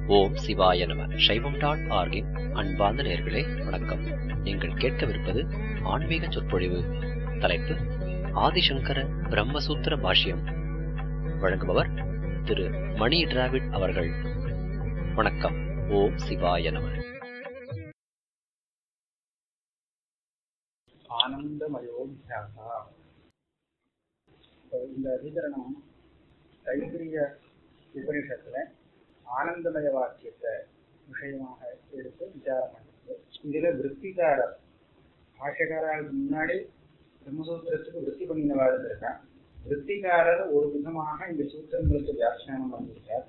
ஓம் சிவாய நம சைவம் டாட் ஆர்கின் அன்பார்ந்த நேர்களே வணக்கம் நீங்கள் கேட்கவிருப்பது ஆன்மீக சொற்பொழிவு தலைப்பு ஆதிசங்கர பிரம்மசூத்திர பாஷ்யம் வழங்குபவர் திரு மணி டிராவிட் அவர்கள் வணக்கம் ஓம் சிவாய நம ஆனந்தமயோபியாசா இப்போ இந்த அதிகரணம் தைத்திரிய உபனிஷத்துல ஆனந்தமய வாக்கியத்தை விஷயமாக எடுத்து விசாரம் பண்ணுறது இதுல விற்பிகாரர் பாஷகாரருக்கு முன்னாடி பிரம்மசூத்திரத்துக்கு விற்பி பண்ணினவாறு இருக்கான் விற்பிகாரர் ஒரு விதமாக இந்த சூத்திரங்களுக்கு வியாக்கியானம் பண்ணியிருக்கார்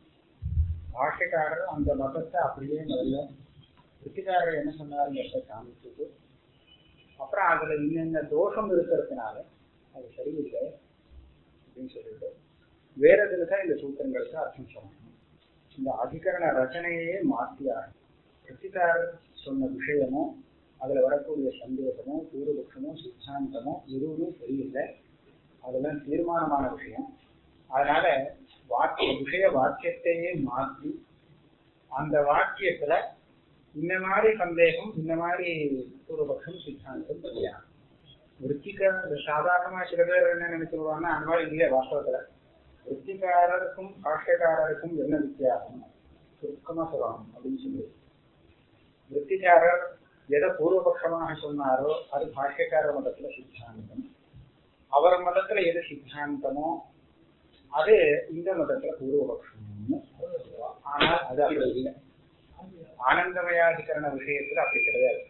பாஷகாரர் அந்த மதத்தை அப்படியே முதல்ல விற்பிகாரர் என்ன சொன்னாருங்கிறத காமிச்சுட்டு அப்புறம் அதுல இன்னென்ன தோஷம் இருக்கிறதுனால அது சரியில்லை அப்படின்னு சொல்லிட்டு வேற இதுல தான் இந்த சூத்திரங்களுக்கு அர்த்தம் சொல்லணும் இந்த அதிகரண ரச்சனையே மாற்றியாகும் பிரத்திகாரர் சொன்ன விஷயமோ அதுல வரக்கூடிய சந்தேகமோ பூர்வபக்ஷமோ சித்தாந்தமோ எதுவுமே சரியில்லை அதெல்லாம் தீர்மானமான விஷயம் அதனால வாக்கிய விஷய வாக்கியத்தையே மாற்றி அந்த வாக்கியத்துல இந்த மாதிரி சந்தேகம் இந்த மாதிரி பூர்வபக்ஷம் சித்தாந்தம் தெரியாது விற்பிக்க சாதாரணமா சில பேர் என்ன நினைச்சிருவாங்கன்னா அந்த மாதிரி இல்லையே வாஸ்தவத்துல விற்பிக்காரருக்கும் பாஷ்யக்காரருக்கும் என்ன வித்தியாசம் சுருக்கமா சொல்லணும் அப்படின்னு சொல்லி விற்பிக்காரர் எதை பூர்வபக்ஷமாக சொன்னாரோ அது பாஷ்யக்கார மதத்துல சித்தாந்தம் அவர் மதத்துல எது சித்தாந்தமோ அது இந்த மதத்துல பூர்வபக்ஷம்னு ஆனால் அது அப்படி இல்லை ஆனந்தமயாதிகரண விஷயத்துல அப்படி கிடையாது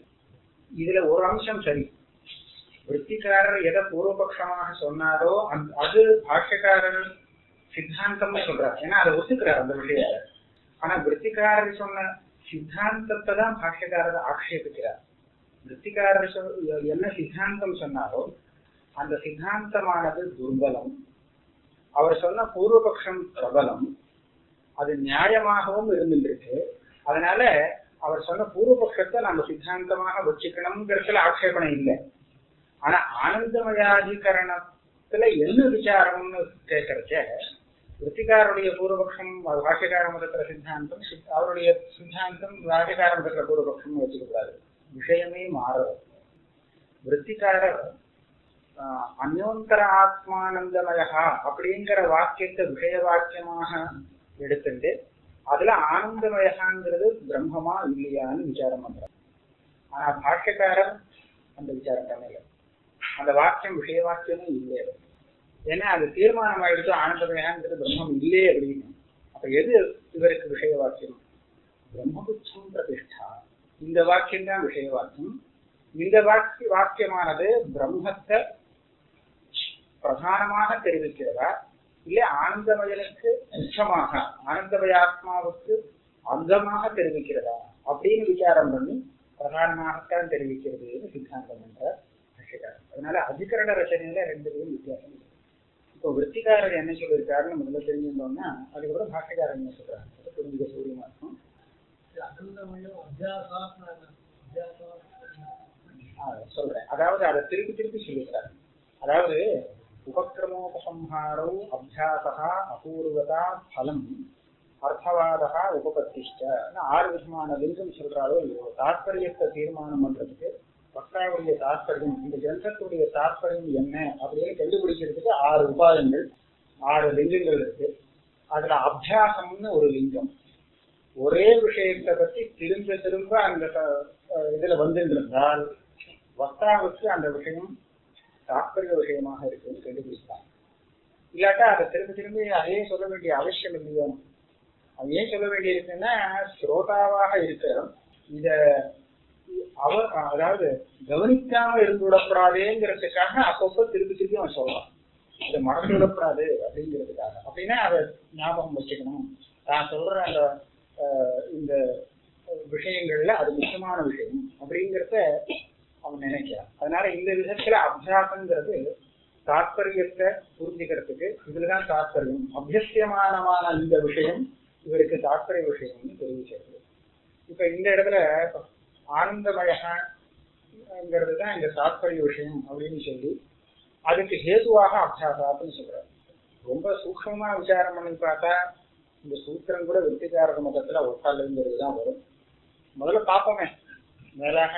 இதுல ஒரு அம்சம் சரி விற்பிக்காரர் எதை பூர்வபக்ஷமாக சொன்னாரோ அது பாஷ்யக்காரர் சித்தாந்தம்னு சொல்றாரு ஏன்னா அதை ஒத்துக்கிறார் அந்த விஷயத்த ஆனா விற்பிக்காரர் சொன்ன சித்தாந்தத்தை தான் பாஷ்யக்காரர் ஆக்ஷேபிக்கிறார் விற்பிக்காரர் என்ன சித்தாந்தம் சொன்னாரோ அந்த சித்தாந்தமானது துர்பலம் அவர் சொன்ன பூர்வபக்ஷம் பிரபலம் அது நியாயமாகவும் இருந்துருக்கு அதனால அவர் சொன்ன பூர்வபக்ஷத்தை நம்ம சித்தாந்தமாக வச்சுக்கணுங்கிறதுல ஆட்சேபனை இல்லை ஆனா ஆனந்தமயாதிகரணத்துல என்ன விசாரம்னு கேட்கறச்ச விற்பிகாருடைய பூர்வபக்ஷம் பாஷ்யகார மதத்துல சித்தாந்தம் அவருடைய சித்தாந்தம் ராஜகார மதத்துல பூர்வபக்ஷம் வச்சுக்கூடாது விஷயமே மாறுறது விற்பிகாரர் அந்யோந்தர ஆத்மானந்தமயா அப்படிங்கிற வாக்கியத்தை விஷய வாக்கியமாக எடுத்துட்டு அதுல ஆனந்தமயகாங்கிறது பிரம்மமா இல்லையான்னு விசாரம் பண்றார் ஆனா பாஷ்யக்காரர் அந்த விசாரம் பண்ணல அந்த வாக்கியம் விஷய வாக்கியமே இல்லை ஏன்னா அது தீர்மானம் ஆயிடுச்சு ஆனந்தமயகாங்கிறது பிரம்மம் இல்லையே அப்படின்னு அப்ப எது இவருக்கு விஷய வாக்கியம் பிரம்மபுத்தம் பிரதிஷ்டா இந்த வாக்கியம் தான் விஷய வாக்கியம் இந்த வாக்கிய வாக்கியமானது பிரம்மத்தை பிரதானமாக தெரிவிக்கிறதா இல்ல ஆனந்தமயனுக்கு முக்கியமாக ஆனந்தமயாத்மாவுக்கு அங்கமாக தெரிவிக்கிறதா அப்படின்னு விசாரம் பண்ணி பிரதானமாகத்தான் தெரிவிக்கிறது சித்தாந்தம் என்ற பாஷ்யக்காரர் அதனால அதிகரண ரச்சனையில ரெண்டு பேரும் வித்தியாசம் இப்போ விற்பிகாரர் என்ன சொல்லியிருக்காருன்னு முதல்ல தெரிஞ்சிருந்தோம்னா அதுக்கப்புறம் பாஷ்யக்காரர் என்ன சொல்றாரு அது புரிஞ்சுக்க சூரியமா இருக்கும் சொல்றேன் அதாவது அதை திருப்பி திருப்பி சொல்லியிருக்காரு அதாவது உபக்கிரமோபசம்ஹாரோ அபியாசா அபூர்வதா பலம் அர்த்தவாதா உபபத்திஷ்ட ஆறு விதமான லிங்கம் சொல்றாரோ இல்லையோ தாற்பயத்தை தீர்மானம் பண்றதுக்கு பக்தாவுடைய தாற்பயம் இந்த கிரந்தத்துடைய தாற்பயம் என்ன அப்படின்னு கண்டுபிடிக்கிறதுக்கு ஆறு உபாயங்கள் ஆறு லிங்கங்கள் இருக்கு அதுல அபியாசம்னு ஒரு லிங்கம் ஒரே விஷயத்தை பத்தி திரும்ப திரும்ப அந்த இதுல வந்துருந்தால் வக்தாவுக்கு அந்த விஷயம் தாற்பய விஷயமாக இருக்குன்னு கண்டுபிடிச்சாங்க இல்லாட்டா அதை திரும்ப திரும்பி அதே சொல்ல வேண்டிய அவசியம் இல்லையோ அது ஏன் சொல்ல வேண்டியிருக்குன்னா ஸ்ரோதாவாக இருக்கிறோம் இத அவர் அதாவது கவனிக்காம இருந்து விடக்கூடாதுங்கிறதுக்காக அப்பப்போ திருப்பி திருப்பி அவன் சொல்றான் இதை மறந்து விடக்கூடாது அப்படிங்கிறதுக்காக அப்படின்னா அதை ஞாபகம் வச்சுக்கணும் நான் சொல்ற அந்த இந்த விஷயங்கள்ல அது முக்கியமான விஷயம் அப்படிங்கிறத அவன் நினைக்கிறான் அதனால இந்த விதத்துல அபியாசங்கிறது தாற்பயத்தை புரிஞ்சுக்கிறதுக்கு இதுலதான் தாற்பயம் அபியசியமானமான இந்த விஷயம் இவருக்கு தாற்பய விஷயம்னு தெரிவிக்கிறது இப்ப இந்த இடத்துல ஆனந்தமயங்கிறது தான் இந்த தாற்பய விஷயம் அப்படின்னு சொல்லி அதுக்கு ஹேதுவாக அபியாசாத்துன்னு சொல்றாரு ரொம்ப சூக்ஷமா விசாரம் பண்ணி பார்த்தா இந்த சூத்திரம் கூட விருத்திகாரக மதத்துல ஒட்டாளுங்கிறது தான் வரும் முதல்ல பார்ப்போமே மேலாக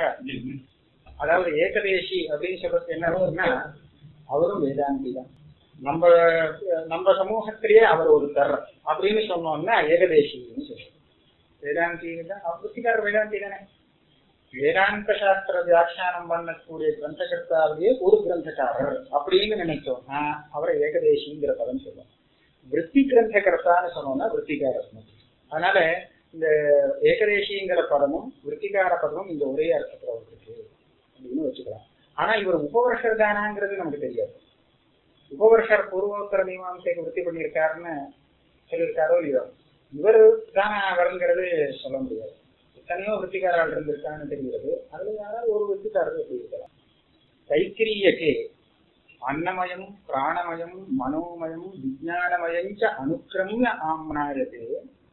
அதாவது ஏகதேசி அப்படின்னு சொல்றது என்ன வரும்னா அவரும் வேதாந்தி தான் நம்ம நம்ம சமூகத்திலேயே அவர் ஒரு தர் அப்படின்னு சொன்னோம்னா ஏகதேசின்னு சொல்றோம் வேதாந்தி தான் அவர் விருத்திகார வேதாந்தி தானே வேதாந்த சாஸ்திர வியாக்கியானம் பண்ணக்கூடிய கிரந்தகர்த்தாவிலேயே ஒரு கிரந்தக்காரர் அப்படின்னு நினைச்சோம்னா அவரை ஏகதேசிங்கிற பதம் சொல்லுவோம் விற்பி கிரந்தகர்த்தான்னு சொன்னோம்னா விற்பிகாரர் அதனால இந்த ஏகதேசிங்கிற பதமும் விற்பிகார பதமும் இந்த ஒரே அர்த்தத்துல இருக்கு அப்படின்னு வச்சுக்கலாம் ஆனா இவர் உபவர்ஷர் தானாங்கிறது நமக்கு தெரியாது உபவர்ஷர் பூர்வோத்தர மீமாசைக்கு விருத்தி பண்ணியிருக்காருன்னு சொல்லியிருக்காரோ இல்லையோ இவர் தானே அவருங்கிறது சொல்ல முடியாது எத்தனையோ விற்பிகாரால் இருந்திருக்கான்னு தெரிகிறது அதுல யாராவது ஒரு விற்பிகாரர் எப்படி இருக்கலாம் தைத்திரியக்கே அன்னமயம் பிராணமயம் மனோமயம் விஜயானமயம் ச அனுக்கிரமிய ஆம்னாயதே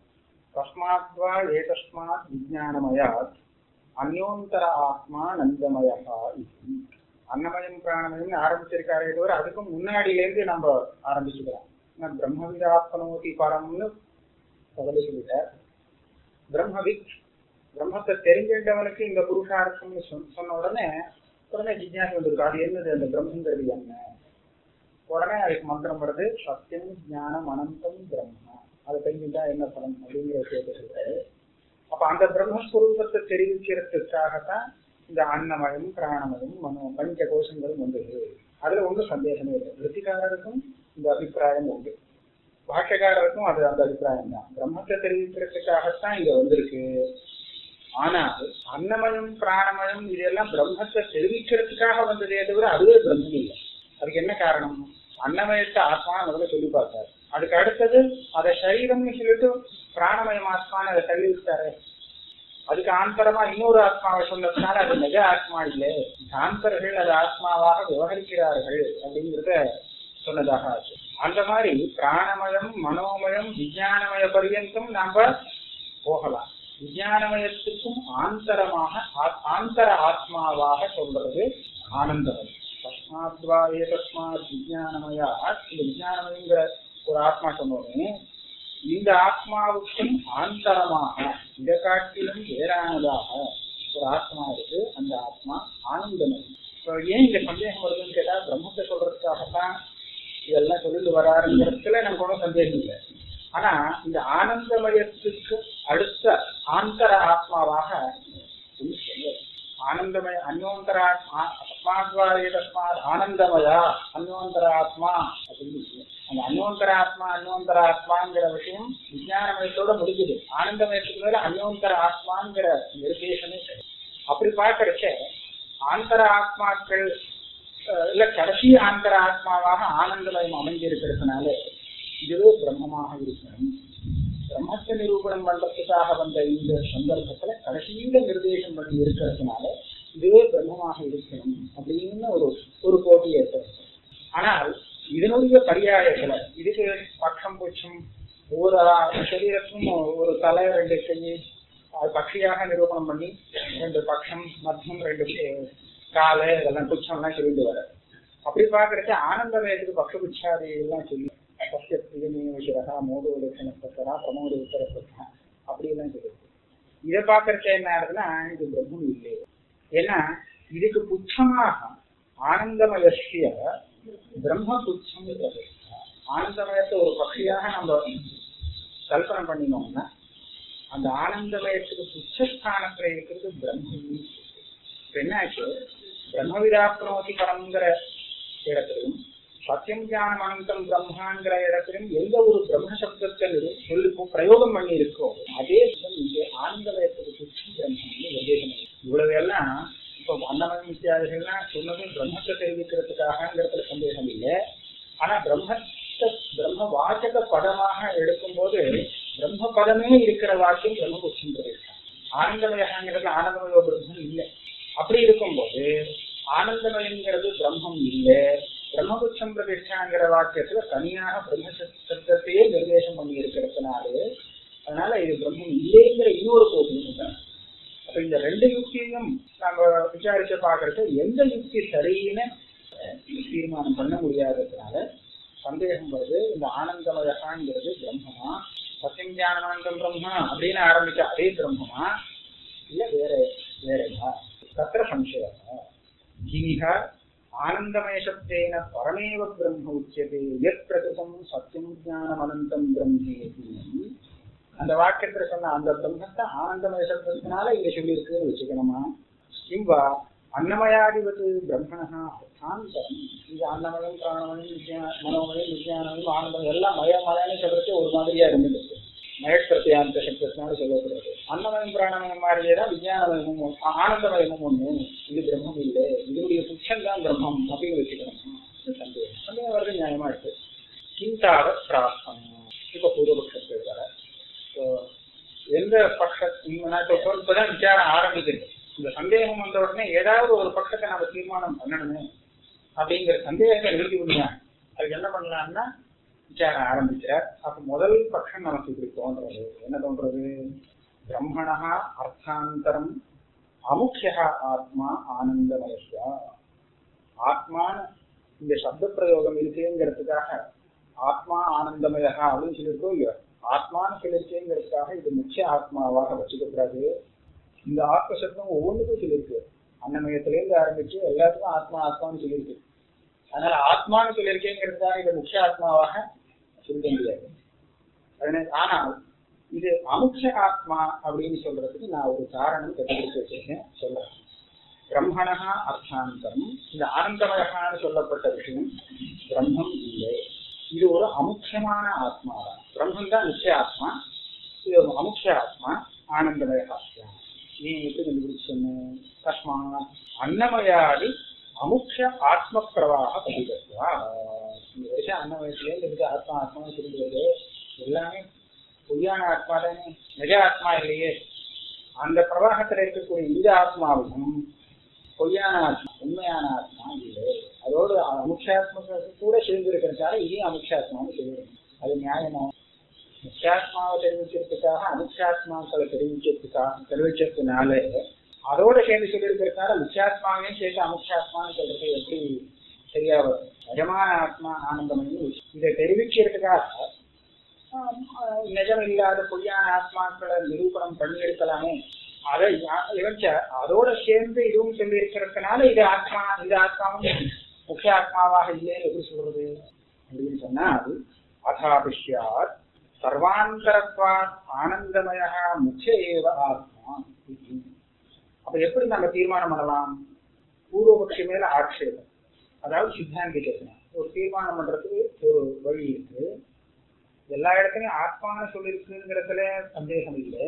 தஸ்மாத்வா ஏதஸ்மாத் விஜயானமயாத் அந்யோந்தர ஆத்மா நந்தமயா இது அன்னமயம் பிராணமயம் ஆரம்பிச்சிருக்காரே தவிர அதுக்கும் முன்னாடியிலேருந்து நம்ம ஆரம்பிச்சுக்கலாம் பிரம்மவிதாத்மனோதி பரம்னு முதல்ல சொல்லிட்டார் பிரம்மவித் பிரம்மத்தை தெரிஞ்சின்றவனுக்கு இந்த புருஷார்த்தம்னு சொன்ன உடனே உடனே ஜிஜாசு வந்திருக்கு அது என்னது அந்த பிரம்மங்கிறது என்ன உடனே அதுக்கு மந்திரம் வருது சத்தியம் ஞானம் அனந்தம் பிரம்மா அதை தெரிஞ்சுட்டா என்ன பலன் அப்படிங்கிற விஷயத்தை சொல்றாரு அப்ப அந்த பிரம்மஸ்வரூபத்தை தெரிவிக்கிறதுக்காகத்தான் இந்த அன்னமயம் பிராணமயம் மனோ பஞ்ச கோஷங்களும் வந்தது அதுல ஒன்றும் சந்தேகமே இல்லை விருத்திகாரருக்கும் இந்த அபிப்பிராயம் உண்டு பாஷகாரருக்கும் அது அந்த அபிப்பிராயம் தான் பிரம்மத்தை தெரிவிக்கிறதுக்காகத்தான் இங்க வந்திருக்கு ஆனால் அன்னமயம் பிராணமயம் இதெல்லாம் பிரம்மத்தை தெரிவிக்கிறதுக்காக வந்ததே தவிர அதுவே பிரம்மம் இல்லை அதுக்கு என்ன காரணம் அன்னமயத்தை ஆத்மா முதல்ல சொல்லி பார்த்தாரு அதுக்கு அடுத்தது அதை சரீரம்னு சொல்லிட்டு பிராணமயம் ஆத்மான்னு அதை தள்ளி விட்டாரு அதுக்கு ஆந்தரமா இன்னொரு ஆத்மாவை சொன்னதுனால அது நிஜ ஆத்மா இல்லை சாந்தர்கள் அது ஆத்மாவாக விவகரிக்கிறார்கள் அப்படிங்கிறத சொன்னதாக ஆச்சு அந்த மாதிரி பிராணமயம் மனோமயம் விஜயானமய பரியந்தம் நாம போகலாம் விஜயானமயத்துக்கும் ஆந்தரமாக ஆந்தர ஆத்மாவாக சொல்றது ஆனந்தமயம் தஸ்மாத்வா ஏ தஸ்மாத் விஜயானமயா இந்த விஜயானமயங்கிற ஒரு ஆத்மா சொன்னோடனே இந்த ஆத்மாவுக்கும் ஆந்தரமாக இதை காட்டிலும் வேறானதாக ஒரு ஆத்மா இருக்கு அந்த ஆத்மா ஆனந்தமயம் இப்போ ஏன் இந்த சந்தேகம் வருதுன்னு கேட்டா பிரம்மத்தை சொல்றதுக்காகத்தான் இதெல்லாம் சொல்லிட்டு வராருங்கிறதுல நமக்கு ஒன்றும் சந்தேகம் இல்லை ஆனா இந்த ஆனந்தமயத்துக்கு அடுத்த ஆந்தர ஆத்மாவாக ஆனந்தமய அந்யோந்தர ஆத்மா தஸ்மாத்வாரே தஸ்மாத் ஆனந்தமயா அந்யோந்தர ஆத்மா அப்படின்னு அந்த அந்யோந்தர ஆத்மா அந்யோந்தர ஆத்மாங்கிற விஷயம் விஜயானமயத்தோட முடிஞ்சுது ஆனந்தமயத்துக்கு மேல அந்யோந்தர ஆத்மாங்கிற நிர்தேசமே அப்படி பார்க்கறச்ச ஆந்தர ஆத்மாக்கள் இல்ல கடைசி ஆந்தர ஆத்மாவாக ஆனந்தமயம் அமைஞ்சிருக்கிறதுனால இதுவே பிரம்மமாக இருக்கணும் பிரம்மத்தை நிரூபணம் பண்றதுக்காக வந்த இந்த சந்தர்ப்பத்துல கடைசியில நிர்தேசம் பண்ணி இருக்கிறதுனால இதுவே பிரம்மமாக இருக்கணும் அப்படின்னு ஒரு ஒரு போட்டி ஏற்படும் ஆனால் இதனுடைய பரியாயத்துல இதுக்கு பட்சம் புச்சம் ஒவ்வொரு சரீரத்தும் ஒரு தலை ரெண்டு கை அது பட்சியாக நிரூபணம் பண்ணி ரெண்டு பட்சம் மத்தியம் ரெண்டு காலை இதெல்லாம் புச்சம்லாம் சொல்லிட்டு வர அப்படி பாக்குறச்சு ஆனந்தமயத்துக்கு பக்ஷபுச்சாதி எல்லாம் சொல்லி சத்திய பிரியமேவசிரகா மோத உலகனஸ்தரா பிரமோத உத்தரஸ்தரா அப்படியெல்லாம் சொல்லியிருக்கு இதை பாக்குறச்ச என்ன ஆகுதுன்னா இது பிரம்மம் இல்லை ஏன்னா இதுக்கு புச்சமாக ஆனந்தமயசிய பிரம்ம புச்சம் ஆனந்தமயத்தை ஒரு பக்தியாக நம்ம கல்பனை பண்ணினோம்னா அந்த ஆனந்தமயத்துக்கு புச்சஸ்தானத்துல இருக்கிறது பிரம்மம் இப்ப என்னாச்சு பிரம்மவிதாப்னோதி பரம்ங்கிற இடத்திலும் சத்தியம் ஞானம் அனந்தம் பிரம்மாங்கிற இடத்திலும் எந்த ஒரு பிரம்ம சப்தத்தை சொல்லி பிரயோகம் பண்ணி இருக்கோ அதே இங்கே ஆனந்தமயத்துக்கு புச்சம் பிரம்மம்னு உபதேசம் இவ்வளவு எல்லாம் இப்போ அன்னமயம் இத்தியாதிகள்லாம் சொன்னதும் பிரம்மத்தை தெரிவிக்கிறதுக்காகங்கிறதுல சந்தேகம் இல்லை ஆனா பிரம்மத்தை பிரம்ம வாச்சக பதமாக எடுக்கும்போது பிரம்ம பதமே இருக்கிற வாக்கியம் பிரம்மபுட்சம் பிரதேசம் ஆனந்தமயங்கிறது ஆனந்தமய பிரம்மம் இல்லை அப்படி இருக்கும்போது ஆனந்தமயங்கிறது பிரம்மம் இல்லை பிரம்மபுட்சம் பிரதிஷ்டாங்கிற வாக்கியத்துல தனியாக பிரம்ம சப்தத்தையே நிர்தேசம் பண்ணி இருக்கிறதுனாலே அதனால இது பிரம்மம் இல்லைங்கிற இன்னொரு கோபம் அப்ப இந்த ரெண்டு யுக்தியையும் நாம விசாரிச்சு பாக்குறது எந்த யுக்தி சரின்னு தீர்மானம் பண்ண முடியாததுனால சந்தேகம் வருது இந்த ஆனந்தமயகாங்கிறது பிரம்மமா சத்தியம் ஞானமானந்தம் பிரம்மா அப்படின்னு ஆரம்பிச்ச அதே பிரம்மமா இல்ல வேற வேறயா தத்திர சம்சய கிமிக ஆனந்தமயசப்தேன பரமேவ பிரம்ம உச்சியதே எத் பிரகிருதம் சத்தியம் ஞானமனந்தம் பிரம்மேதி அந்த வாக்கியத்துல சொன்ன அந்த பிரம்மத்தை ஆனந்தமய சப்தத்தினால இங்க சொல்லியிருக்குன்னு வச்சுக்கணுமா கிம்பா அன்னமயாதிபத்து பிரம்மணா அர்த்தாந்தரம் இது அன்னமயம் பிராணமயம் விஜயா மனோமயம் விஜயானமயம் ஆனந்தம் எல்லாம் மய மயானு சொல்றது ஒரு மாதிரியா இருந்துருக்கு மயப்பிரத்தியாந்த சப்தத்தினால சொல்லப்படுறது அன்னமயம் பிராணமயம் மாதிரியே தான் விஜயானமயமும் ஒண்ணு, ஆனந்தமயமும் ஒண்ணு இது பிரம்மம் இல்லை இதனுடைய புருஷன் தான் பிரம்மம் அப்படின்னு வச்சுக்கணும் இது சந்தேகம் சந்தேகம் வர்றது நியாயமா இருக்கு கிந்தாக பிராப்தம் இப்ப பூர்வபக்ஷத்துக்கு வர இப்போ எந்த பட்ச நான் இப்போ சொல்~ இப்பதான் விசாரம் ஆரம்பிக்குது இந்த சந்தேகம் வந்த உடனே ஏதாவது ஒரு பட்சத்தை நம்ம தீர்மானம் பண்ணணுமே அப்படிங்கிற சந்தேகத்தை நிறுத்தி விடுங்க அதுக்கு என்ன பண்ணலாம்னா விசாரம் ஆரம்பிக்கிறார் அப்ப முதல் பட்சம் நமக்கு இப்படி தோன்றது என்ன தோன்றது பிரம்மணா அர்த்தாந்தரம் அமுக்கிய ஆத்மா ஆனந்தமயஸ்யா ஆத்மான இந்த சப்த பிரயோகம் இருக்குங்கிறதுக்காக ஆத்மா ஆனந்தமயா அப்படின்னு சொல்லியிருக்கோம் இல்லையா ஆத்மான்னு சொல்லியிருக்கேங்கிறதுக்காக இது முக்கிய ஆத்மாவாக வச்சுக்கக்கூடாது இந்த ஆத்ம சப்தம் ஒவ்வொன்றுக்கும் சொல்லியிருக்கு அன்னமயத்திலேருந்து ஆரம்பிச்சு எல்லாத்துக்கும் ஆத்மா ஆத்மான்னு சொல்லியிருக்கு அதனால ஆத்மான்னு சொல்லியிருக்கேங்கிறதுக்காக இது முக்கிய ஆத்மாவாக சொல்ல முடியாது அதனால ஆனால் இது அமுக்கிய ஆத்மா அப்படின்னு சொல்றதுக்கு நான் ஒரு காரணம் கண்டுபிடிச்சு வச்சிருக்கேன் சொல்றேன் பிரம்மணா அர்த்தாந்தரம் இந்த ஆனந்தமயகான்னு சொல்லப்பட்ட விஷயம் பிரம்மம் இல்லை இது ஒரு அமுக்கியமான ஆத்மா தான் பிரம்மம் தான் முக்கிய ஆத்மா இது ஒரு அமுக்கிய ஆத்மா ஆனந்தமய ஆத்மா நீ எப்படி கண்டுபிடிச்சு சொன்ன தஸ்மாத் அன்னமயாதி அமுக்கிய ஆத்ம பிரவாக பதிவா இந்த வருஷம் அன்னமயத்திலேருந்து இருக்க ஆத்மா ஆத்மான்னு சொல்லிடுவது எல்லாமே பொய்யான ஆத்மா தானே நிஜ ஆத்மா இல்லையே அந்த பிரவாகத்துல இருக்கக்கூடிய இந்த ஆத்மாவும் பொய்யான ஆத்மா உண்மையான ஆத்மா இல்லை அதோடு அமுக்ஷாத்மக கூட சேர்ந்து இருக்கிறதுக்காக இதையும் அமுக்ஷாத்மான்னு சொல்லிடுறோம் அது நியாயமா முக்கியாத்மாவை தெரிவிக்கிறதுக்காக அனுக்ஷாத்மாக்களை தெரிவிக்கிறதுக்காக தெரிவிக்கிறதுனால அதோட சேர்ந்து சொல்லியிருக்கிறதுனால முக்கியாத்மாவையும் சேர்த்து அமுக்ஷாத்மான்னு சொல்றது எப்படி சரியா வரும் நிஜமான ஆத்மா ஆனந்தமயம் இதை தெரிவிக்கிறதுக்காக ஆஹ், ஆஹ், நிஜம் இல்லாத பொய்யான ஆத்மாக்களை நிரூபணம் பண்ணி இருக்கலாமே அதை யா- இவங்க அதோட சேர்ந்து இதுவும் சொல்லி இருக்கிறதுனால இது ஆத்மா இந்த ஆத்மாவும் முக்கிய ஆத்மாவாக இல்லைன்னு எப்படி சொல்றது அப்படின்னு சொன்னா அது அதாபிஷ்யாத் சர்வாந்தரத்வா ஆனந்தமய முக்கிய ஏவ ஆத்மா இது. அப்ப எப்படி நம்ம தீர்மானம் பண்ணலாம் பூர்வபக்ஷி மேல ஆட்சேபம் அதாவது சித்தாந்தி கேட்கணும் ஒரு தீர்மானம் பண்றதுக்கு ஒரு வழி இருக்கு எல்லா இடத்துலயும் ஆத்மான்னு சொல்லியிருக்குங்கிறதுல சந்தேகம் இல்லை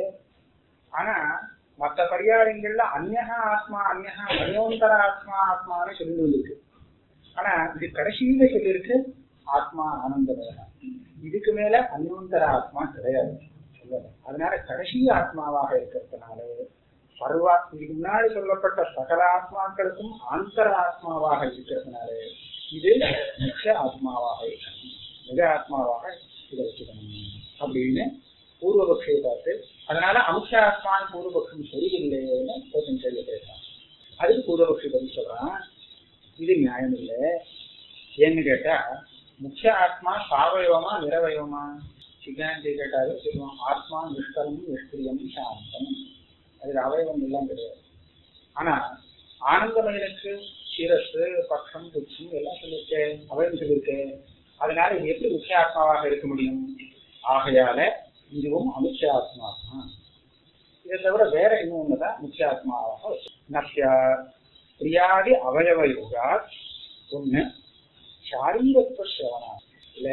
ஆனா மற்ற பரியாயங்கள்ல அந்நகா ஆத்மா அந்நகா மனியோந்தர ஆத்மா ஆத்மான்னு சொல்லி வந்திருக்கு ஆனா இது கடைசியில சொல்லியிருக்கு ஆத்மா ஆனந்தமய இதுக்கு மேல அந்யோந்தர ஆத்மா கிடையாது சொல்லல அதனால கடைசி ஆத்மாவாக இருக்கிறதுனால சர்வா இதுக்கு முன்னாடி சொல்லப்பட்ட சகல ஆத்மாக்களுக்கும் ஆந்தர ஆத்மாவாக இருக்கிறதுனால இது முக்கிய ஆத்மாவாக இருக்கணும் மிக ஆத்மாவாக இதை வச்சுக்கணும் அப்படின்னு பூர்வபக்ஷை பார்த்து அதனால அம்ச ஆத்மான் பூர்வபக்ஷம் சரியில்லைன்னு ஒருத்தன் கேள்வி கேட்கிறான் அதுக்கு பூர்வபக்ஷி பதில் சொல்றான் இது நியாயம் இல்லை ஏன்னு கேட்டா முக்கிய ஆத்மா சாவயவமா நிறவயவமா சித்தாந்தி கேட்டாலும் சொல்லுவான் ஆத்மா நிஷ்கலம் நிஷ்கிரியம் சாந்தம் அதுல அவயவம் எல்லாம் கிடையாது ஆனா ஆனந்தமயனுக்கு சிரசு பக்கம் புச்சம் எல்லாம் சொல்லியிருக்கேன் அவயம் சொல்லியிருக்கேன் அதனால இது எப்படி முக்கிய ஆத்மாவாக இருக்க முடியும் ஆகையால இதுவும் அமுக்கிய ஆத்மா தான் இதை தவிர வேற இன்னும் ஒண்ணுதான் முக்கிய ஆத்மாவாக நஷ்யா பிரியாதி அவயவ யோகா ஒண்ணு சாரீரத்துவ சிரவணா இல்ல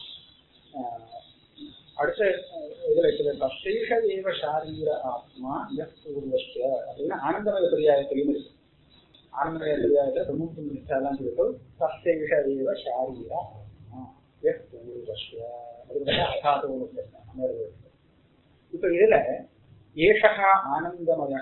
ஆஹ், அடுத்த அஹ், இதுல சில தசேஷ ஏவ சாரீர ஆத்மா எஸ் பூர்வஸ்ய அப்படின்னு ஆனந்தமய பிரியாயத்திலையும் இருக்கு ஆனந்தமய பிரியாயத்துல பிரமுகம் நிஷ்டாலாம் சொல்லிட்டு தசேஷ ஏவ சாரீர ஆத்மா எஸ் பூர்வஸ்ய அதுக்கு அசாதோன்னு சொல்றாங்க இப்ப இதுல ஏஷா ஆனந்தமய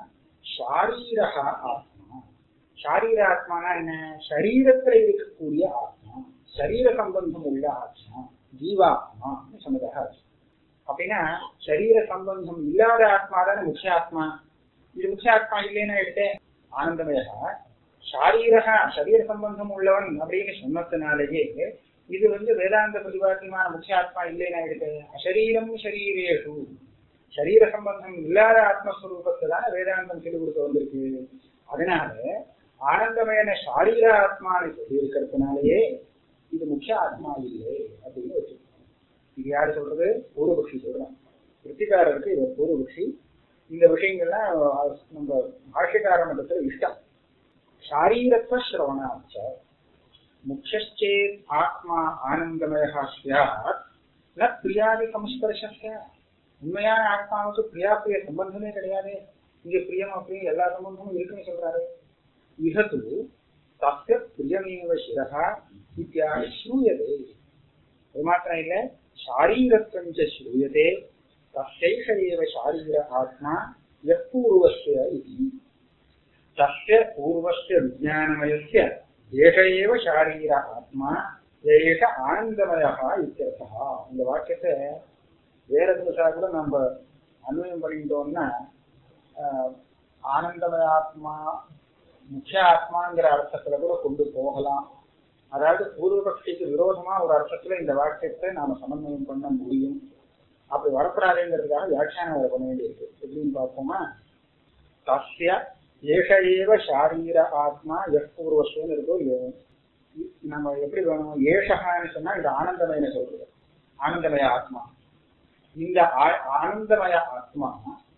ஷாரீரக ஆத்மா ஷாரீர ஆத்மானா என்ன சரீரத்துல இருக்கக்கூடிய ஆத்மா சரீர சம்பந்தம் உள்ள ஆத்மா ஜீவாத்மா சொன்னதாக அர்த்தம். அப்படின்னா சரீர சம்பந்தம் இல்லாத ஆத்மா தானே முக்கிய ஆத்மா இது முக்கிய ஆத்மா இல்லைன்னா எடுத்தே ஆனந்தமய ஷாரீரக சரீர சம்பந்தம் உள்ளவன் அப்படின்னு சொன்னதுனாலேயே இது வந்து வேதாந்த பிரதிபாத்தியமான முக்கிய ஆத்மா இல்லைன்னு ஆயிடுது அசரீரம் சரீரேஷு சரீர சம்பந்தம் இல்லாத ஆத்மஸ்வரூபத்தை தானே வேதாந்தம் சொல்லிக் கொடுக்க வந்திருக்கு அதனால ஆனந்தமயன சாரீர ஆத்மான்னு சொல்லி இருக்கிறதுனாலயே இது முக்கிய ஆத்மா இல்லை அப்படின்னு வச்சுக்கணும் இது யாரு சொல்றது பூர்வபக்ஷி சொல்றான் கிருத்திகாரருக்கு இவர் பூர்வபக்ஷி இந்த விஷயங்கள்லாம் அஹ், நம்ம பாஷ்யக்கார மட்டத்துல இஷ்டம் சாரீரத்துவ சிரவணாச்ச முக்கியச்சேத் ஆத்மா ஆனந்தமயா சியாத் ந பிரியாதி சம்ஸ்பர்ஷஸ்ய உண்மையான ஆத்மாவுக்கு பிரியா பிரிய சம்பந்தமே கிடையாது இங்க பிரியம் அப்படின்னு எல்லா சம்பந்தமும் இருக்குன்னு சொல்றாரு இகத்து தஸ்ய பிரியமேவ சிரஹா இத்தியாதி ஸ்ரூயதே அது மாத்திரம் இல்ல சாரீரத்வம் ச ஸ்ரூயதே தஸ்யைஷ ஏவ சாரீர ஆத்மா யப்பூர்வஸ்ய இதி தஸ்ய பூர்வஸ்ய விஜயானமயஸ்ய ஏஷ ஏவ சாரீர ஆத்மா ஏஷ ஆனந்தமயா இத்தியர்த்தா இந்த வாக்கியத்தை வேற தினசா கூட நம்ம அன்வயம் பண்ணிட்டோம்னா ஆஹ், ஆனந்தமய ஆத்மா முக்கிய ஆத்மாங்கிற அர்த்தத்துல கூட கொண்டு போகலாம் அதாவது பூர்வபக்ஷிக்கு விரோதமா ஒரு அர்த்தத்துல இந்த வாக்கியத்தை நாம சமன்வயம் பண்ண முடியும் அப்படி வரப்படாதுங்கிறதுக்காக வியாக்கியானம் வேற பண்ண வேண்டியிருக்கு எப்படின்னு பார்ப்போமா தஸ்ய ஏஷ ஏவ சாரீர ஆத்மா எஸ் பூர்வஸ்வன்னு இருக்கோ இல்லையோ இ- நம்ம எப்படி வேணும் ஏஷகான்னு சொன்னா இது ஆனந்தமயன சொல்றது ஆனந்தமய ஆத்மா இந்த ஆ- ஆனந்தமய ஆத்மா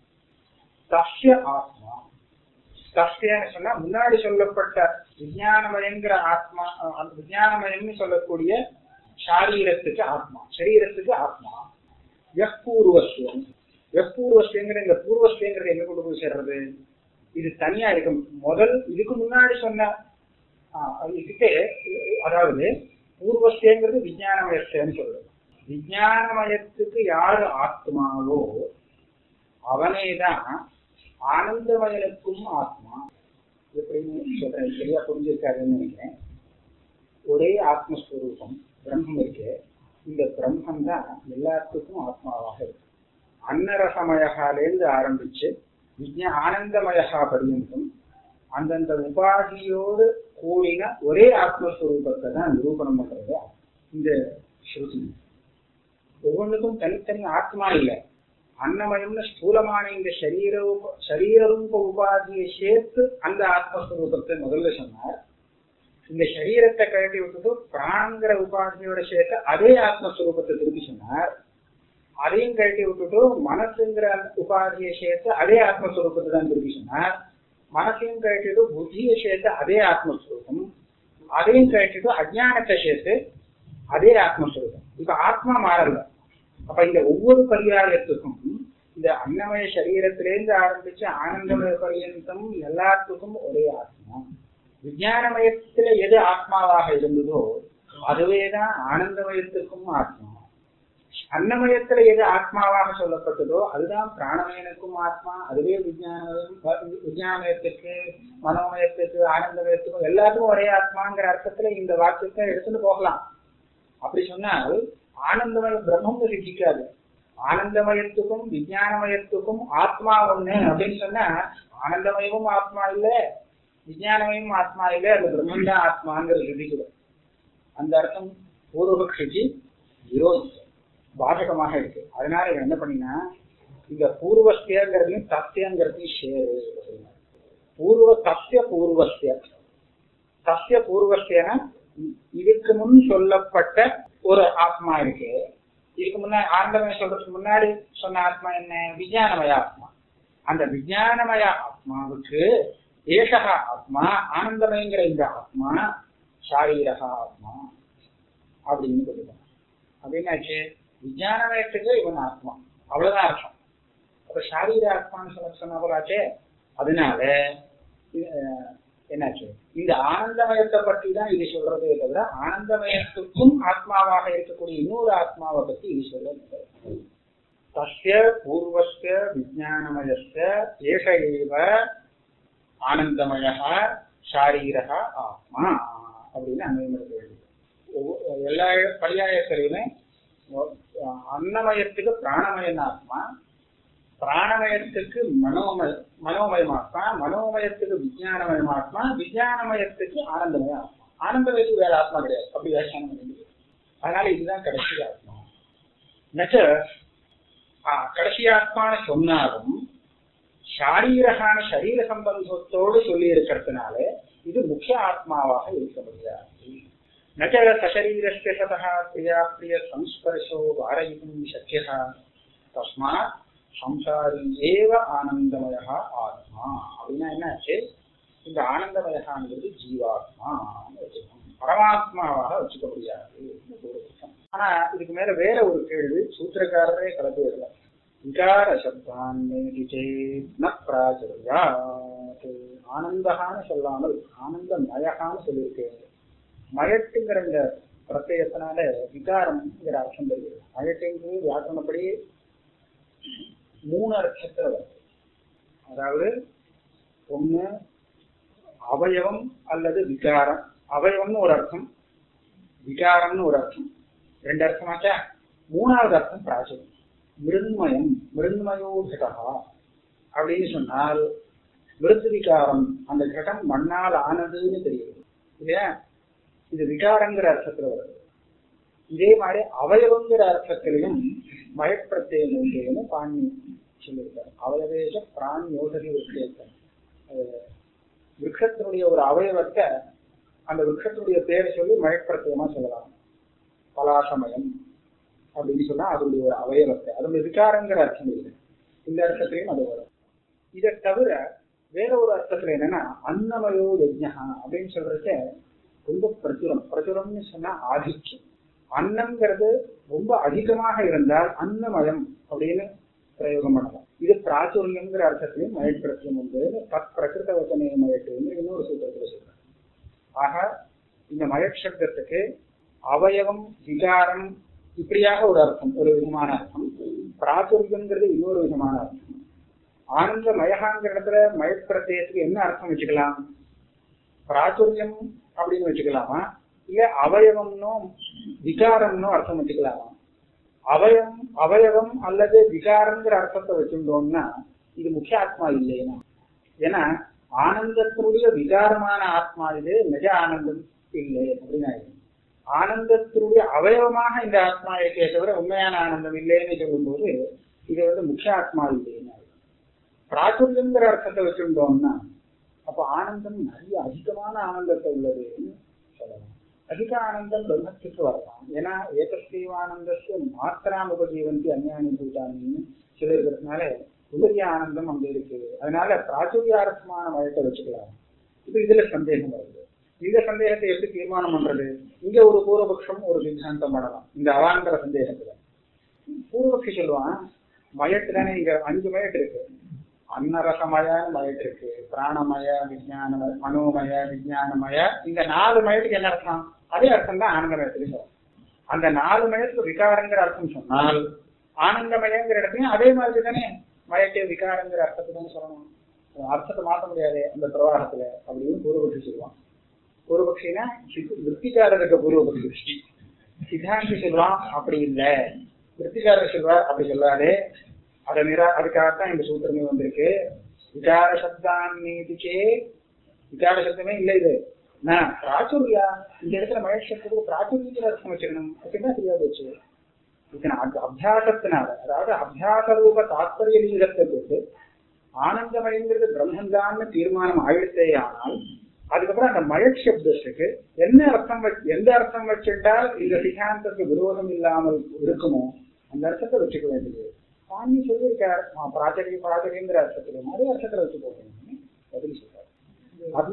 தஸ்ய ஆத்மா தஸ்யன்னு சொன்னா முன்னாடி சொல்லப்பட்ட விஞ்ஞானமயங்கிற ஆத்மா அஹ், அந்த விஞ்ஞானமயம்னு சொல்லக்கூடிய சாரீரத்துக்கு ஆத்மா சரீரத்துக்கு ஆத்மா எப்பூர்வஸ்வம் எப்பூர்வஸ்வங்கிற இந்த பூர்வஸ்வங்கிறது எங்க கொண்டு போய் சேர்றது இது தனியா இருக்கு முதல் இதுக்கு முன்னாடி சொன்ன ஆஹ், இதுக்கு அதாவது பூர்வஸ்தேங்கிறது விஞ்ஞானமயஸ்தேன்னு சொல்றது விஞ்ஞானமயத்துக்கு யாரு ஆத்மாவோ அவனேதான் ஆனந்தமயனுக்கும் ஆத்மா எப்படின்னு சொல்றேன் சரியா புரிஞ்சிருக்காதுன்னு நினைக்கிறேன் ஒரே ஆத்மஸ்வரூபம் பிரம்மம் இருக்கு இந்த பிரம்மம் தான் எல்லாத்துக்கும் ஆத்மாவாக இருக்கு அன்னரசமயகாலேருந்து ஆரம்பிச்சு விஜய ஆனந்தமயகா பரியந்தம் அந்தந்த உபாதியோடு கூடின ஒரே ஆத்மஸ்வரூபத்தை தான் நிரூபணம் பண்றது இந்த ஸ்ருதி ஒவ்வொன்றுக்கும் தனித்தனி ஆத்மா இல்லை அன்னமயம்னு ஸ்தூலமான இந்த சரீர உப- சரீரரூப உபாதியை சேர்த்து அந்த ஆத்மஸ்வரூபத்தை முதல்ல சொன்னார் இந்த சரீரத்தை கழட்டி விட்டுட்டு பிராணங்கிற உபாதியோட சேர்த்து அதே ஆத்மஸ்வரூபத்தை திருப்பி சொன்னார் அதையும் கழட்டி விட்டுட்டு மனசுங்கிற அந்த உபாதியை சேர்த்து அதே ஆத்மஸ்வரூபத்தை தான் திருப்பி சொன்னார் மனசையும் கழட்டிட்டு புத்தியை சேர்த்து அதே ஆத்மஸ்வரூபம் அதையும் கழட்டிட்டு அஜ்ஞானத்தை சேர்த்து அதே ஆத்மஸ்வரூபம் இப்ப ஆத்மா மாறல அப்ப இந்த ஒவ்வொரு பரிகாரத்துக்கும் இந்த அன்னமய சரீரத்திலேருந்து ஆரம்பிச்சு ஆனந்தமய பரியந்தம் எல்லாத்துக்கும் ஒரே ஆத்மா விஞ்ஞானமயத்துல எது ஆத்மாவாக இருந்ததோ அதுவேதான் ஆனந்தமயத்துக்கும் ஆத்மா அன்னமயத்துல எது ஆத்மாவாக சொல்லப்பட்டதோ அதுதான் பிராணமயனுக்கும் ஆத்மா அதுவே விஞ்ஞானமயம் விஞ்ஞானமயத்துக்கு மனோமயத்துக்கு ஆனந்தமயத்துக்கும் எல்லாத்துக்கும் ஒரே ஆத்மாங்கிற அர்த்தத்துல இந்த வாக்கியத்தை எடுத்துட்டு போகலாம் அப்படி சொன்னால் ஆனந்தமய பிரம்மம் சித்திக்காது ஆனந்தமயத்துக்கும் விஞ்ஞானமயத்துக்கும் ஆத்மா ஒண்ணு அப்படின்னு சொன்னா ஆனந்தமயமும் ஆத்மா இல்ல விஞ்ஞானமயமும் ஆத்மா இல்ல அது பிரம்மன் தான் ஆத்மாங்கிறது சித்திக்குது அந்த அர்த்தம் பூர்வபக்ஷிக்கு விரோதி பாதகமாக இருக்கு அதனால இவன் என்ன பண்ணினா இந்த பூர்வஸ்தியங்கிறதையும் தத்தியங்கிறதையும் சேரு அப்படின்னா. பூர்வ தத்திய பூர்வஸ்திய தத்திய பூர்வஸ்தியனா இதுக்கு முன் சொல்லப்பட்ட ஒரு ஆத்மா இருக்கு இதுக்கு முன்னாடி ஆனந்தமய சொல்றதுக்கு முன்னாடி சொன்ன ஆத்மா என்ன விஞ்ஞானமய ஆத்மா அந்த விஞ்ஞானமய ஆத்மாவுக்கு ஏஷகா ஆத்மா ஆனந்தமயங்கிற இந்த ஆத்மா சாரீரகா ஆத்மா அப்படின்னு சொல்லுவாங்க அப்படின்னாச்சு விஞ்ஞானமயத்துக்கு இவன் ஆத்மா அவ்வளவுதான் அர்த்தம் அப்ப சாரீர ஆத்மான்னு சொல்ல சொன்ன போலாச்சே அதனால அஹ், என்னாச்சு இந்த ஆனந்தமயத்தை பற்றி தான் இது சொல்றதே தவிர ஆனந்தமயத்துக்கும் ஆத்மாவாக இருக்கக்கூடிய இன்னொரு ஆத்மாவை பத்தி இது சொல்லவில்லை தஸ்ய பூர்வஸ்ய விஜயானமயஸ்ய ஏஷ ஏவ ஆனந்தமய சாரீரக ஆத்மா அப்படின்னு அன்வயம் வேண்டியது ஒவ்வொரு- எல்லா பரியாயத்திலையுமே அன்னமயத்துக்கு பிராணமயன் ஆத்மா பிராணமயத்துக்கு மனோமய மனோமயம் ஆத்மா மனோமயத்துக்கு விஞ்ஞானமயம் ஆத்மா விஞ்ஞானமயத்துக்கு ஆனந்தமய ஆத்மா ஆனந்தமயத்துக்கு வேற ஆத்மா கிடையாது அப்படி வியாக்கியானம் பண்ணி அதனால இதுதான் கடைசி ஆத்மா நச்ச ஆ, கடைசி ஆத்மான்னு சொன்னாலும் சாரீரகான சரீர சம்பந்தத்தோடு சொல்லி இருக்கிறதுனால இது முக்கிய ஆத்மாவாக இருக்க முடியாது நச்ச சசரீரஸ்ய சதா பிரியா பிரிய சம்ஸ்பர்ஷோ வாரயித்தும் சக்கியः தஸ்மாத் சம்சாரி ஏவ ஆனந்தமய ஆத்மா அப்படின்னா என்னாச்சு இந்த ஆனந்தமயகாங்கிறது ஜீவாத்மா வச்சுக்கணும் பரமாத்மாவாக வச்சுக்க முடியாது ஆனா இதுக்கு மேல வேற ஒரு கேள்வி சூத்திரக்காரரே கலந்து விடல விகார சப்தான் ந பிராச்சுரியாத் ஆனந்தகான்னு சொல்லாமல் ஆனந்தமயகான்னு சொல்லியிருக்கேன் மயட்டுங்கிற இந்த பிரத்யத்தினால விகாரம்ங்கிற அர்த்தம் தெரியுது மயட்டுங்கிறது வியாக்கரணப்படி மூணு அர்த்தத்துல வருது அதாவது ஒண்ணு அவயவம் அல்லது விகாரம் அவயவம்னு ஒரு அர்த்தம் விகாரம்னு ஒரு அர்த்தம் ரெண்டு அர்த்தமாச்சா மூணாவது அர்த்தம் பிராச்சீனம் மிருண்மயம் மிருண்மயோ கடா அப்படின்னு சொன்னால் மிருது விகாரம் அந்த கடம் மண்ணால் ஆனதுன்னு தெரியுது இல்லையா இது விகாரங்கிற அர்த்தத்துல வருது இதே மாதிரி அவயவங்கிற அர்த்தத்திலையும் மயப்பிரத்யம் உண்டுன்னு பாணி சொல்லியிருக்காரு அவயவேஷ பிராணி யோசனை விஷயத்தை விருட்சத்தினுடைய ஒரு அவயவத்தை அந்த விருட்சத்தினுடைய பேரை சொல்லி மயப்பிரத்தியமா சொல்லலாம் பலாசமயம் அப்படின்னு சொன்னா அதனுடைய ஒரு அவயவத்தை அதனுடைய விகாரங்கிற அர்த்தம் இல்லை இந்த அர்த்தத்திலையும் அது வரும் இதை தவிர வேற ஒரு அர்த்தத்துல என்னன்னா அன்னமயோ யஜ்ஞா அப்படின்னு சொல்றத ரொம்ப பிரச்சுரம் பிரச்சுரம்னு சொன்னா ஆதிக்கம் அன்னம்ங்கிறது ரொம்ப அதிகமாக இருந்தால் அன்னமயம் அப்படின்னு பிரயோகம் பண்ணலாம் இது பிராச்சுரியங்கிற அர்த்தத்திலையும் மயப்பிரத்தியம் உண்டு தத் பிரகிருத வசனே மயட்டுன்னு இன்னொரு சூத்திரத்துல சொல்றாங்க ஆக இந்த மயசப்தத்துக்கு அவயவம் விகாரம் இப்படியாக ஒரு அர்த்தம் ஒரு விதமான அர்த்தம் பிராச்சுரியங்கிறது இன்னொரு விதமான அர்த்தம் ஆனந்த மயகாங்கிற இடத்துல மயப்பிரத்தியத்துக்கு என்ன அர்த்தம் வச்சுக்கலாம் பிராச்சுரியம் அப்படின்னு வச்சுக்கலாமா இல்ல அவயவம்னோ விகாரம்னோ அர்த்தம் வச்சுக்கலாமா அவயம் அவயவம் அல்லது விகாரங்கிற அர்த்தத்தை வச்சுட்டோம்னா இது முக்கிய ஆத்மா இல்லையா ஏன்னா ஆனந்தத்தினுடைய விகாரமான ஆத்மா இது நிஜ ஆனந்தம் இல்லை அப்படின்னு ஆயிடும் ஆனந்தத்தினுடைய அவயவமாக இந்த ஆத்மா இருக்கே தவிர உண்மையான ஆனந்தம் இல்லைன்னு சொல்லும்போது இது வந்து முக்கிய ஆத்மா இல்லைன்னு ஆயிடும் பிராச்சுரியங்கிற அர்த்தத்தை வச்சுட்டோம்னா அப்ப ஆனந்தம் நிறைய அதிகமான ஆனந்தத்தை உள்ளதுன்னு சொல்லலாம் அதிக ஆனந்தம் பிரம்மத்துக்கு வரலாம் ஏன்னா ஏகஸ்தீவ ஆனந்தस्य மாத்திராம் உபஜீவந்தி அந்யானி பூட்டானின்னு சொல்லியிருக்கிறதுனால உபரிய ஆனந்தம் அங்க இருக்கு அதனால பிராச்சுரியாரசமான மயத்தை வச்சுக்கலாம் இது இதுல சந்தேகம் வருது இந்த சந்தேகத்தை எப்படி தீர்மானம் பண்றது இங்க ஒரு பூர்வபக்ஷம் ஒரு சித்தாந்தம் பண்ணலாம் இந்த அவாந்தர சந்தேகத்துல பூர்வபக்ஷி சொல்லுவான் மயட்டு தானே இங்க அஞ்சு மயட்டு இருக்கு அன்னரசமய மயட்டு இருக்கு பிராணமய விஜயானமய மனோமய விஜயானமய இந்த நாலு மயத்துக்கு என்ன அர்த்தம் அதே அர்த்தம் தான் ஆனந்தமயத்துலையும் வரும் அந்த நாலு மயத்துக்கு விகாரங்கிற அர்த்தம் சொன்னால் ஆனந்தமயங்கிற இடத்துலயும் அதே மாதிரி தானே மயக்கே விகாரங்கிற அர்த்தத்தை தானே சொல்லணும் அர்த்தத்தை மாற்ற முடியாது அந்த பிரவாகத்துல அப்படின்னு பூர்வபக்ஷி சொல்லுவான் பூர்வபக்ஷினா விற்பிக்காரருக்கு பூர்வபக்ஷி சித்தாந்தி சொல்லுவான் அப்படி இல்ல விற்பிக்காரர் சொல்வார் அப்படி சொல்லாதே அதை நிரா அதுக்காகத்தான் இந்த சூத்திரமே வந்திருக்கு விகார சப்தான் நீதிக்கே விகார சப்தமே இல்ல இது நான் பிராச்சுரியா இந்த இடத்துல மகேஷத்துக்கு பிராச்சுரியத்துல அர்த்தம் வச்சிருக்கணும் அப்படின்னா சரியா போச்சு இதன் அத்- அபியாசத்தினால அதாவது அபியாச ரூப தாத்பரிய லீகத்தை கொண்டு ஆனந்தமயங்கிறது பிரம்மந்தான்னு தீர்மானம் ஆயிடுத்தே ஆனால் அதுக்கப்புறம் அந்த மயக் சப்தத்துக்கு என்ன அர்த்தம் வச்சு எந்த அர்த்தம் வச்சுட்டால் இந்த சித்தாந்தத்துக்கு விரோதம் இல்லாமல் இருக்குமோ அந்த அர்த்தத்தை வச்சுக்க வேண்டியது சுவாமி சொல்லியிருக்கார் ஆ, பிராச்சரிய பிராச்சரியங்கிற அர்த்தத்துல நிறைய அர்த்தத்துல வச்சு போகணும் பதில் சொல்றாரு அது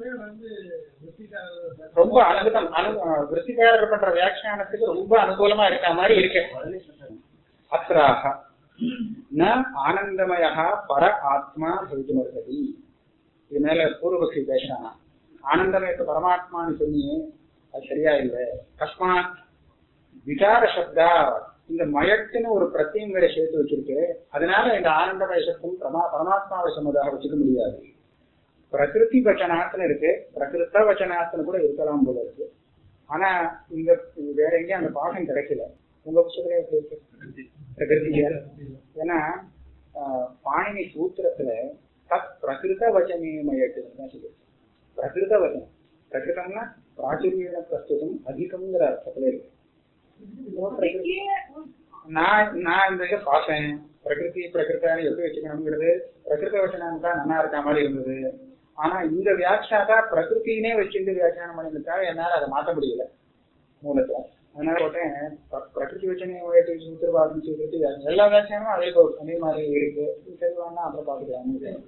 ரொம்ப அனுகூலம் அனு விருத்திகாரர் பண்ற வியாக்கியானத்துக்கு ரொம்ப அனுகூலமா இருக்க மாதிரி இருக்கு அத்ராக ந ஆனந்தமய பர ஆத்மா பவித்துமர்கதி இது மேல பூர்வபக்ஷி பேசுறானா ஆனந்தமயத்து பரமாத்மான்னு சொன்னியே அது சரியா இல்லை கஸ்மாத் விகார சப்தா இந்த மயக்குன்னு ஒரு பிரத்தியம் வேற சேர்த்து வச்சிருக்கு அதனால இந்த ஆனந்தமய சப்தம் பரமா பரமாத்மாவை சம்மதாக வச்சுக்க முடியாது பிரகிருதி வச்சனாத்துல இருக்கு பிரகிருத்த வச்சனாத்துல கூட இருக்கலாம் போல இருக்கு ஆனா இந்த வேற எங்கேயும் அந்த பாகம் கிடைக்கல உங்க புத்தகத்துல எப்படி இருக்கு பிரகிருதியா ஏன்னா ஆஹ், பாணினி சூத்திரத்துல தத் பிரகிருத வச்சனே மயட்டுன்னு தான் சொல்லுது பிரகிருத வச்சனம் பிரகிருதம்னா பிராச்சுரியன பிரஸ்துதம் அதிகம்ங்கிற அர்த்தத்துல இருக்கு நான் நான் இந்த இதை பார்த்தேன் பிரகிருதி பிரகிருத்தான எப்படி வச்சுக்கணுங்கிறது பிரகிருத வச்சனம் தான் நல்லா இருக்க மாதிரி இருந்தது ஆனா இந்த வியாக்கியாதா பிரகிருத்தினே வச்சுட்டு வியாக்கியானம் பண்ணிருந்தா என்னால அதை மாத்த முடியல மூலத்தை அதனால போட்டேன் பிர- பிரகிருதி வச்சனே வயது சூத்திரவாதம் சொல்லிட்டு எல்லா வியாக்கியானமும் அதே போ- அதே மாதிரி இருக்கு சரி வேணா அப்புறம் பாத்துக்கலாம்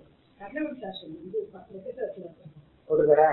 ஒருத்தரா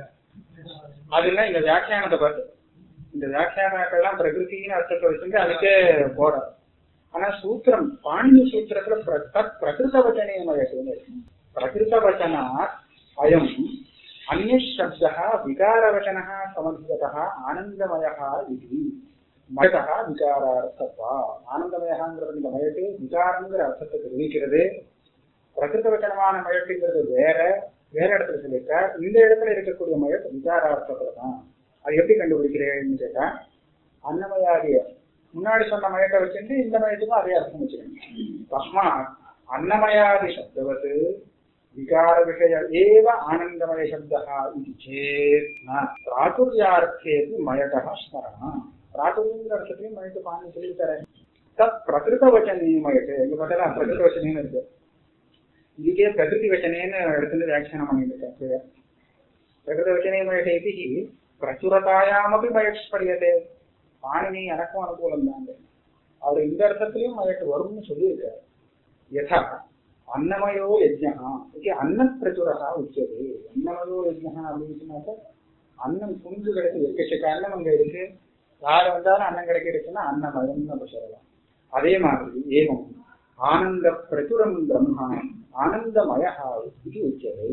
அதுல இந்த வியாக்கியானத்தை பார்த்து இந்த வியாக்கியானங்கள்லாம் பிரகிருத்தின்னு அர்த்தத்தை வச்சுட்டு அதுக்கே போற ஆனா சூத்திரம் பாணினி சூத்திரத்துல பிர- தத் பிரகிருத வச்சனே பிரகிருத வச்சனா அயம் அந்நியசப்தः விகாரவச்சனः சமர்ப்பிதः ஆனந்தமயः இது மயதः விகாரார்த்தப்பா ஆனந்தமயகாங்கிறது இந்த மயட்டு விகாரங்கிற அர்த்தத்தை தெரிவிக்கிறது பிரகிருத வச்சனமான மயட்டுங்கிறது வேற வேற இடத்துல சொல்லியிருக்கா இந்த இடத்துல இருக்கக்கூடிய மயட்டு விகாரார்த்தத்துல தான் அது எப்படி கண்டுபிடிக்கிறேன்னு கேட்டா அன்னமயாகிய முன்னாடி சொன்ன மயத்தை வச்சுட்டு இந்த மயத்துக்கும் அதே அர்த்தம் வச்சுக்கணும் தஸ்மா அன்னமயாதி சப்தவத் விகார விஷய ஏவ ஆனந்தமய சப்தः இது சேத் ந பிராச்சுர்யார்த்தேபி மயட்டः ஸ்மரணா பிராச்சுர்யங்கிற அர்த்தத்தையும் மயட்டு பாணி சொல்லி தரேன் தத் பிரகிருத வச்சனே மயட்டு இங்க பார்த்தா பிரகிருத வச்சனேன்னு இருக்கு இதுக்கே பிரகிருதி வச்சனேன்னு எடுத்துட்டு வியாக்கியானம் பண்ணிட்டு இருக்கேன் கீழே. பிரகிருத வச்சனே மயட்டே இது பிரச்சுரதாயாமபி மயட்ஸ்படியதே பாணினி எனக்கும் அனுகூலம் தாங்க அவர் இந்த அர்த்தத்திலையும் மயட்டு வரும்னு சொல்லியிருக்காரு யதா அன்னமயோ யஜ்ஞா இது அன்ன பிரச்சுரகா உச்சது அன்னமயோ யஜ்ஞா அப்படின்னு சொன்னாக்க அன்னம் குஞ்சு கிடைக்கு எக்கச்சக்க அன்னம் அங்க இருக்கு யார் வந்தாலும் அன்னம் கிடைக்கிறதுன்னா அன்னமயம்னு நம்ம சொல்லலாம் அதே மாதிரி ஏவம் ஆனந்த பிரச்சுரம் பிரம்மா ஆனந்தமய இது உச்சது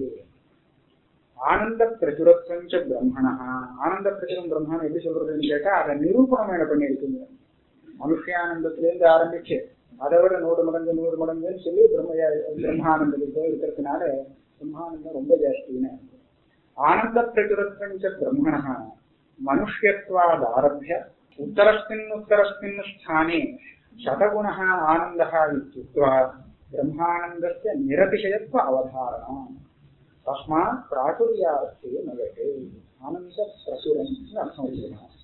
ஆனந்த பிரச்சுரத்வஞ்ச பிரம்மணா ஆனந்த பிரச்சுரம் பிரம்மான்னு எப்படி சொல்றதுன்னு கேட்டா அதை நிரூபணம் என்ன பண்ணியிருக்குங்க மனுஷியானந்தத்திலேருந்து ஆரம்பிச்சு அதை விட நூறு மடங்கு நூறு மடங்குன்னு சொல்லி பிரம்ம பிரம்மானந்தத்தில் போய் இருக்கிறதுனால பிரம்மானந்தம் ரொம்ப ஜாஸ்தின்னு ஆனந்த பிரச்சுரத்வஞ்ச பிரம்மணா மனுஷ்யத்வாத் ஆரம்பிய உத்தரஸ்மின் உத்தரஸ்மின் ஸ்தானே शतगुणः आनन्दः इत्युक्त्वा ब्रह्मानन्दस्य निरतिशयत्व अवधारणा तस्मात् प्राचुर्यार्थे नयते आनन्दप्रचुरम् अर्थं